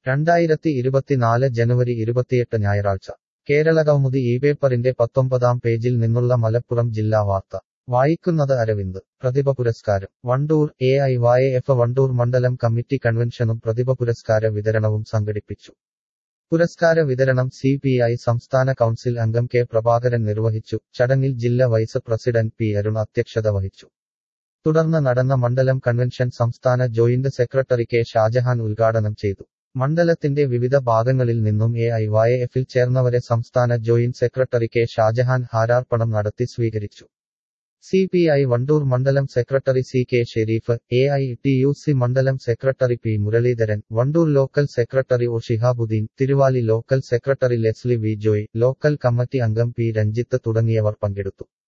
രണ്ടായിരത്തി ഇരുപത്തിനാല് ജനുവരി ഇരുപത്തിയെട്ട് ഞായറാഴ്ച കേരളകൗമുദി ഈ പേപ്പറിന്റെ പത്തൊമ്പതാം പേജിൽ നിന്നുള്ള മലപ്പുറം ജില്ലാ വാർത്ത വായിക്കുന്നത് അരവിന്ദ് പ്രതിഭ പുരസ്കാരം Wandoor A I Y F Wandoor മണ്ഡലം കമ്മിറ്റി കൺവെൻഷനും പ്രതിഭ പുരസ്കാര വിതരണവും സംഘടിപ്പിച്ചു പുരസ്കാര വിതരണം സി പി ഐ സംസ്ഥാന കൗൺസിൽ അംഗം കെ പ്രഭാകരൻ നിർവഹിച്ചു ചടങ്ങിൽ ജില്ലാ വൈസ് പ്രസിഡന്റ് പി അരുൺ അധ്യക്ഷത വഹിച്ചു തുടർന്ന് നടന്ന മണ്ഡലം കൺവെൻഷൻ സംസ്ഥാന ജോയിന്റ് സെക്രട്ടറി കെ ഷാജഹാൻ ഉദ്ഘാടനം ചെയ്തു മണ്ഡലത്തിന്റെ വിവിധ ഭാഗങ്ങളിൽ നിന്നും എ ഐ വായ എഫിൽ ചേർന്നവരെ സംസ്ഥാന ജോയിന്റ് സെക്രട്ടറി കെ ഷാജഹാൻ ഹാരാർപ്പണം നടത്തി സ്വീകരിച്ചു സി പി ഐ വണ്ടൂർ മണ്ഡലം secretary C K Sherif A I T U C മണ്ഡലം secretary P Muraleedharan Wandoor local secretary O Shihabuddin Thiruvali local secretary Leslie V Joy local committee അംഗം പി രഞ്ജിത്ത് തുടങ്ങിയവർ പങ്കെടുത്തു